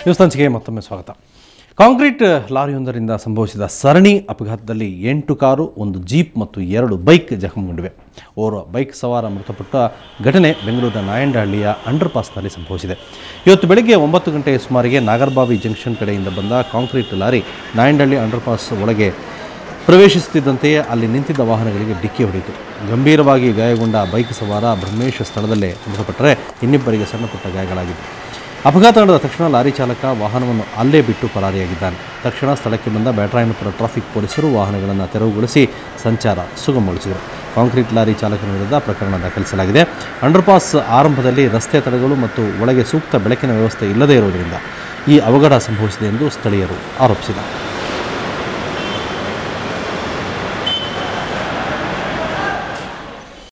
news ಸಂಚಿಕೆಗೆ ಮತ್ತೊಮ್ಮೆ ಸ್ವಾಗತ concrete ಲಾರಿಯೊಂದರಿಂದ ಸಂಭವಿಸಿದ ಸರಣಿ ಅಪಘಾತದಲ್ಲಿ ಎಂಟು ಕಾರು ಒಂದು ಜೀಪ್ ಮತ್ತು ಎರಡು ಬೈಕ್ ಜಖಮಗೊಂಡಿವೆ ಓರ್ವ ಬೈಕ್ ಸವಾರ ಮೃತಪಟ್ಟ ಘಟನೆ ಬೆಂಗಳೂರಿನ ನಾಯಂಡಹಳ್ಳಿಯ ಅಂಡರ್ ಪಾಸ್ನಲ್ಲಿ ಸಂಭವಿಸಿದೆ ಇವತ್ತು ಬೆಳಗ್ಗೆ ಒಂಬತ್ತು ಗಂಟೆಯ ಸುಮಾರಿಗೆ ನಾಗರ್ಬಾವಿ ಜಂಕ್ಷನ್ ಕಡೆಯಿಂದ ಬಂದ concrete lorry Nayandahalli underpass ಒಳಗೆ ಪ್ರವೇಶಿಸುತ್ತಿದ್ದಂತೆಯೇ ಅಲ್ಲಿ ನಿಂತಿದ್ದ ವಾಹನಗಳಿಗೆ ಡಿಕ್ಕಿ ಹೊಡೆಯಿತು ಗಂಭೀರವಾಗಿ ಗಾಯಗೊಂಡ ಬೈಕ್ ಸವಾರ ಬ್ರಹ್ಮೇಶ್ ಸ್ಥಳದಲ್ಲೇ ಮೃತಪಟ್ಟರೆ ಇನ್ನಿಬ್ಬರಿಗೆ ಸಣ್ಣಪುಟ್ಟ ಗಾಯಗಳಾಗಿವೆ ಅಪಘಾತ ನಡೆದ ತಕ್ಷಣ ಲಾರಿ ಚಾಲಕ ವಾಹನವನ್ನು ಅಲ್ಲೇ ಬಿಟ್ಟು ಪರಾರಿಯಾಗಿದ್ದಾನೆ ತಕ್ಷಣ ಸ್ಥಳಕ್ಕೆ ಬಂದ ಬ್ಯಾಟರಾಯನಪುರ ಟ್ರಾಫಿಕ್ ಪೊಲೀಸರು ವಾಹನಗಳನ್ನು ತೆರವುಗೊಳಿಸಿ ಸಂಚಾರ ಸುಗಮಗೊಳಿಸಿದರು ಕಾಂಕ್ರೀಟ್ ಲಾರಿ ಚಾಲಕನ ವಿರುದ್ಧ ಪ್ರಕರಣ ದಾಖಲಿಸಲಾಗಿದೆ ಅಂಡರ್ಪಾಸ್ ಆರಂಭದಲ್ಲಿ ರಸ್ತೆ ತಡೆಗಳು ಮತ್ತು ಒಳಗೆ ಸೂಕ್ತ ಬೆಳಕಿನ ವ್ಯವಸ್ಥೆ ಇಲ್ಲದೇ ಇರುವುದರಿಂದ ಈ ಅವಘಡ ಸಂಭವಿಸಿದೆ ಎಂದು ಸ್ಥಳೀಯರು ಆರೋಪಿಸಿದ್ದಾರೆ